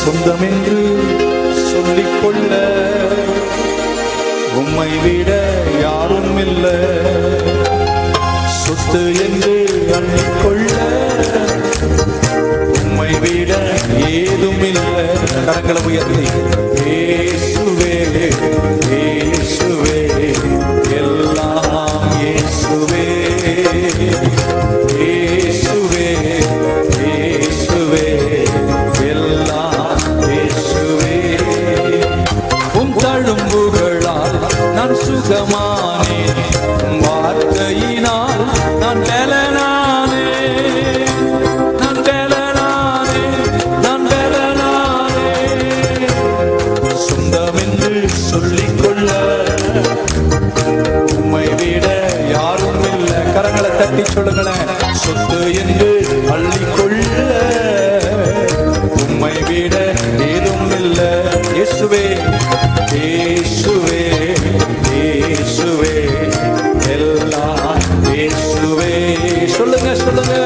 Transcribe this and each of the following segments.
சொந்தம் என்று சொல்லிக்கொள்ள உம்மை விட யாரும் இல்லை சொத்து என்று அள்ளிக்கொள்ள உம்மை விட ஏதும் இல்லை கரங்களை உயர்த்தி இயேசுவே இயேசுவே எல்லாம் இயேசுவே இயேசுவே இயேசுவே எல்லாம் இயேசுவே உம் தழும்புகளால் நான் சுகமானேன் உம் வார்த்தையினால் நான் பலனானே நான் பலனானே நான் பலனானே சொந்தம் என்று சொல்லிக்கொள்ள உம்மை விட யாரும் இல்லை கரங்களை தட்டி சொல்லுங்களேன் சொத்து என்று அள்ளிக்கொள்ள உம்மை விட ஏதும் இல்லை இயேசுவே இயேசுவே இயேசுவே எல்லாம் இயேசுவே சொல்லுங்க சொல்லுங்க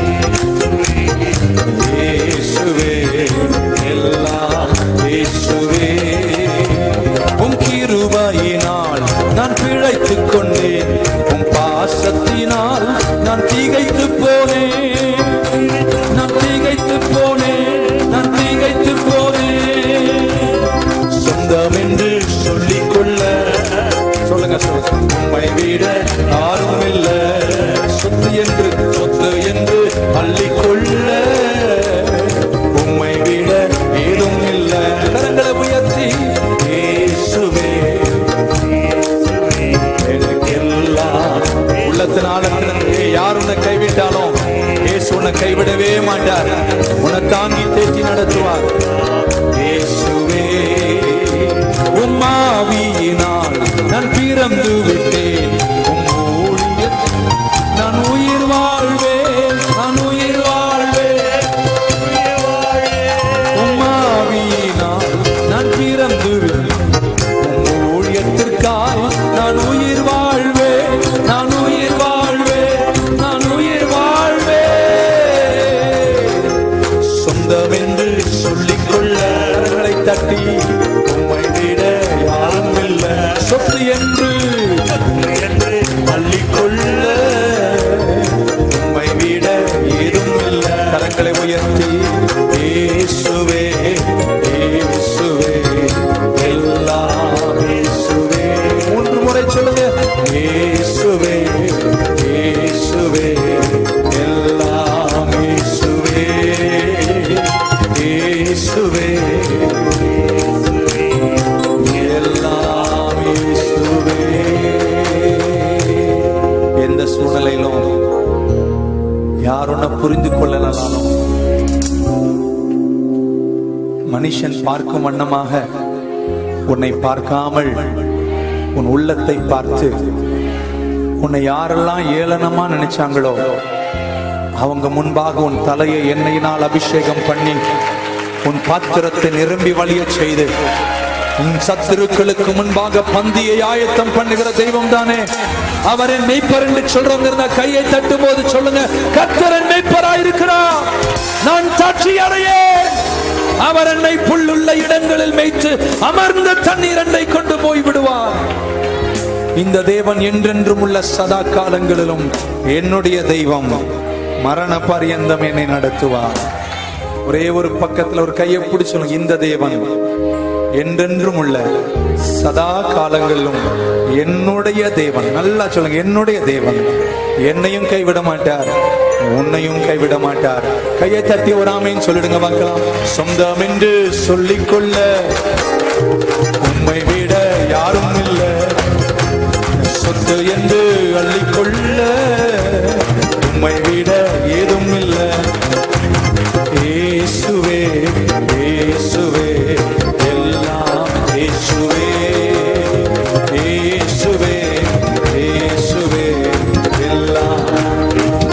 இயேசுவே எல்லாம் இயேசுவே உம் கிருபையினால் நான் பிழைத்துக் கொண்டேன் உம் பாசத்தினால் நான் திகைத்து போனேன் நான் திகைத்து போனேன் நான் திகைத்து போனேன் சொந்தம் என்று சொல்லிக்கொள்ள சொல்லுங்க சொல்லுங்க உம்மை விட யாரும் இல்ல சொத்து என்று சொத்து என்று அள்ளிக்கொள்ள உம்மை விட ஏதும் இல்ல கரங்களை உயர்த்தி இயேசுவே எனக்கெல்லாம் உள்ளத்தினால யார் உன்னை கைவிட்டாலும் இயேசு உன்னை கைவிடவே மாட்டார் உன்னை தாங்கி தேற்றி நடத்துவார் இயேசுவே உம்மாவியினால் நான் பிறந்து விட்டேன் உம் ஊழியத் நான் உயிர் வாழ்வேன் நான் உயிர் வாழ்வேன் உம்மாவியினால் நான் பிறந்து விட்டேன் உம் ஊழியத்திற்காய் நான் உயிர் வாழ்வேன் நான் உயிர் வாழ்வேன் நான் உயிர் வாழ்வேன் சொந்தம் என்று சொல்லிக்கொள்ள கரங்களை தட்டி உம்மை விட யாரும் இல்லை சொத்து என்று அள்ளிக்கொள்ள உம்மை விட ஏதும் இல்லை கரங்களை உயர்த்தி இயேசுவே இயேசுவே எல்லாம் இயேசுவே மூன்று முறை சொல்லுங்க இயேசுவே இயேசுவே எல்லாம் இயேசுவே இயேசுவே எல்லாம் இயேசுவே எந்த சூழ்நிலையிலும் யார் உன்னை புரிந்து கொள்ளலாலும் மனுஷன் பார்க்கும் வண்ணமாக உன்னை பார்க்காமல் உன் உள்ளத்தை பார்த்து உன்னை யாரெல்லாம் ஏளனமா நினைச்சாங்களோ அவங்க முன்பாக உன் தலையை எண்ணெயினால் அபிஷேகம் பண்ணி உன் பாத்திரத்தை நிரம்பி வழிய செய்து உன் சத்துருக்களுக்கு முன்பாக பந்தியை ஆயத்தம் பண்ணுகிற தெய்வம் தானே அவர் என் மெய்ப்பர் என்று சொல்றவங்க இருந்தா கையை தட்டும் போது சொல்லுங்க கத்தரன் மெய்ப்பராயிருக்கிறார் நான் சாட்சி அடையேன் அவர் என்னை புல்லுள்ள இடங்களில் மேய்த்து அமர்ந்த தண்ணீர் என்னை கொண்டு போய் விடுவார் இந்த தேவன் என்றென்றும் உள்ள சதா காலங்களிலும் என்னுடைய தெய்வம் மரண பரியந்தம் என்னை நடத்துவார் ஒரே ஒரு பக்கத்துல ஒரு கையை பிடிச்சு சொல்லுங்க இந்த தேவன் என்றென்றும் உள்ள சதா காலங்களிலும் என்னுடைய தேவன் நல்லா சொல்லுங்க என்னுடைய தேவன் என்னையும் கைவிட மாட்டார் உன்னையும் கைவிட மாட்டார் கையை தட்டி ஒரு ஆமைன்னு சொல்லிடுங்க பார்க்கலாம் சொந்தம் என்று சொல்லிக்கொள்ள உம்மை விட யாரும் இல்லை சொத்து என்று அள்ளிக்கொள்ள உம்மை விட ஏதும் இல்லை இயேசுவே இயேசுவே எல்லாம் இயேசுவே இயேசுவே இயேசுவே எல்லாம்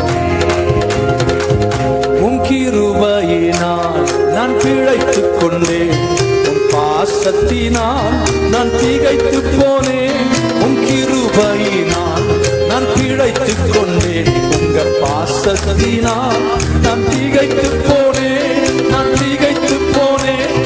உம் கிருபையினால் நான் பிழைத்துக் கொண்டேன் உம் பாசத்தினால் நான் திகைத்து போனேன் உம் கிருபையினால் நான் பிழைத்துக் கொண்டேன் உங்க பாசத்தினால் நான் திகைத்து போனேன் நான் திகைத்து போனேன்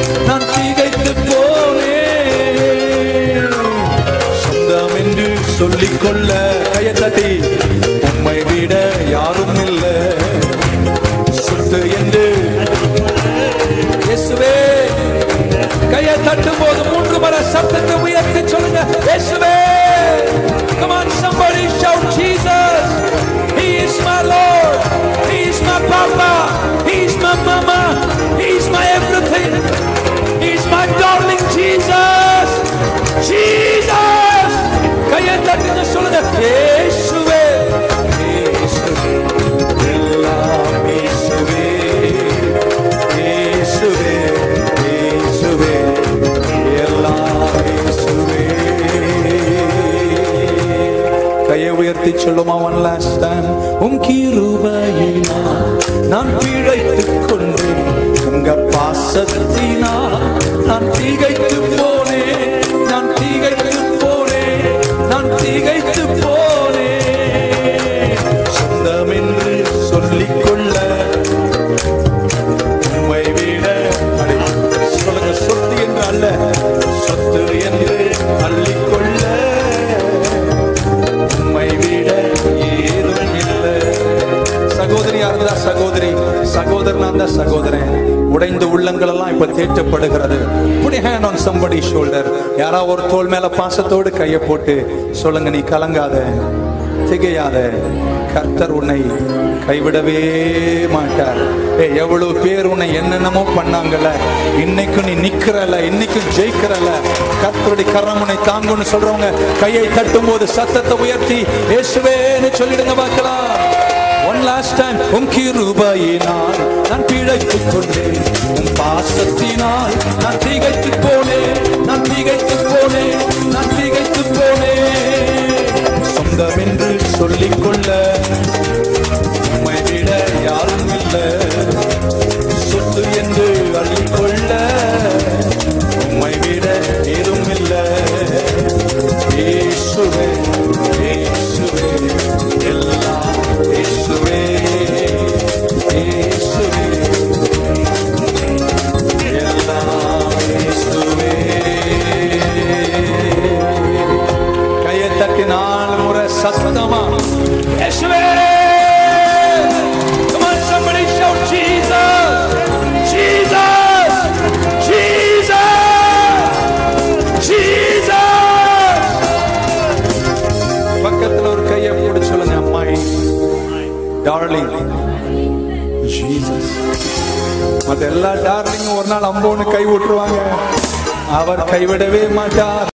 சொல்லிக்கொள்ள கையை தட்டி உம்மை விட யாரும் இல்லை சொத்து என்று இயேசுவே கையை தட்டும் போது மூன்று மர சத்தத்தை உயர்த்தி சொல்லுங்க இயேசுவே Come on, somebody shout Jesus. He is my Lord. He is my Papa. He is my Mama. He is my everything. He is my darling Jesus. Jesus. கையை தட்டுங்க சொல்லுங்க இயேசுவே இயேசுவே எல்லாம் இயேசுவே இயேசுவே இயேசுவே எல்லாம் இயேசுவே கையை உயர்த்தி சொல்லுமா ஒன் லாஸ்ட் டைம் உம் கிருபையினா நான் பிழைத்துக் கொண்டேன் உங்க பாசத்தினா நான் திகைத்து போனேன் நான் திகைத்து போனேன் நான் திகைத்து போனேன் சொந்தம் என்று சொல்லிக்கொள்ள உம்மை விட அடே, சொல்லுங்க சொத்து என்று அல்ல சொத்து என்று அள்ளிக்கொள்ள உம்மை விட ஏதும் இல்லை சகோதரியா இருந்தா சகோதரி சகோதரனா இருந்தா சகோதரன் உடைந்த உள்ளங்கள் எல்லாம் இப்ப தேற்றப்படுகிறது புடி ஹேண்ட் ஆன் சம்படி ஷோல்டர் யாரா ஒரு தோள் மேல பாசத்தோடு கையை போட்டு சொல்லுங்க நீ கலங்காத திகையாத கர்த்தர் உன்னை கைவிடவே மாட்டார் ஏ எவ்வளவு பேர் உன்னை என்னென்னமோ பண்ணாங்கல்ல இன்னைக்கு நீ நிக்கிறல இன்னைக்கு ஜெயிக்கிறல கர்த்தருடைய கரம் உன்னை தாங்குன்னு சொல்றவங்க கையை தட்டும் போது சத்தத்தை உயர்த்தி இயேசுவேன்னு சொல்லிடுங்க பார்க்கலாம் ஒன் லாஸ்ட் டைம் உம் கிருபையினால் நான் பிழைத்துக் கொண்டேன் உம் பாசத்தினால் நான் திகைத்து போனேன் நான் திகைத்து போனேன் நான் திகைத்து போனேன் சொந்தம் என்று சொல்லிக்கொள்ள உம்மை விட யாரும் இல்லை சொத்து என்று அள்ளிக்கொள்ள உம்மை விட ஏதும் இல்லை இயேசுவே இயேசுவே எல்லாம் இயேசுவே இயேசுவே எல்லாம் இயேசுவே கையை தட்டி நாலு முறை சத்தமா இயேசுவே Come on, somebody shout Jesus! Jesus! Jesus! Jesus! பக்கத்துல ஒரு கையை போட்டு சொல்லுங்க அம்மாய் டார்லிங் ஜீசஸ் மத்த எல்லா டார்லிங்கும் ஒரு நாள் அம்போன்னு கை விட்டுருவாங்க அவர் கைவிடவே மாட்டார்